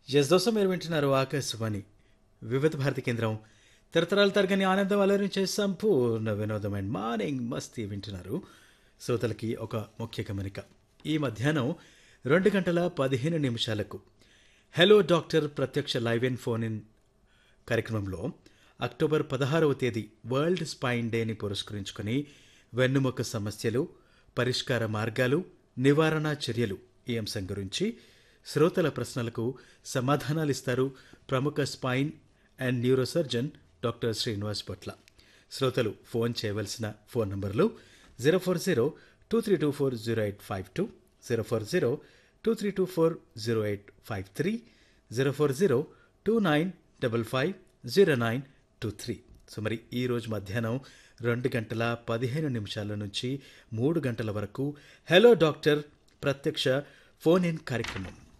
yes దోసం మీరు వింటున్నారు ఆకాశవాణి వివిధ భారతి కేంద్రం తరతరాల తరగని ఆనందం అలరించే సంపూర్ణ వినోదం అండ్ మార్నింగ్ మస్తీ వింటున్నారు శ్రోతలకి ఒక ముఖ్య గమనిక ఈ మధ్యాహ్నం రెండు గంటల పదిహేను నిమిషాలకు హలో డాక్టర్ ప్రత్యక్ష లైవ్ అండ్ ఫోన్ ఇన్ కార్యక్రమంలో అక్టోబర్ పదహారవ తేదీ వరల్డ్ స్పైన్ డేని పురస్కరించుకొని వెన్నుముక సమస్యలు పరిష్కార మార్గాలు నివారణ చర్యలు ఈ అంశం గురించి శ్రోతల ప్రశ్నలకు సమాధానాలిస్తారు ప్రముఖ spine and neurosurgeon doctor Srinivas పట్ల శ్రోతలు ఫోన్ చేయవలసిన phone numbers zero four zero two three two four zero eight five two zero four zero two three two four zero eight five three zero four zero two nine double five zero nine two three so మరి ఈరోజు మధ్యాహ్నం రెండు గంటల పదిహేను నిమిషాల నుంచి మూడు గంటల వరకు హలో డాక్టర్ ప్రత్యక్ష ఫోన్ ఇన్ కార్యక్రమం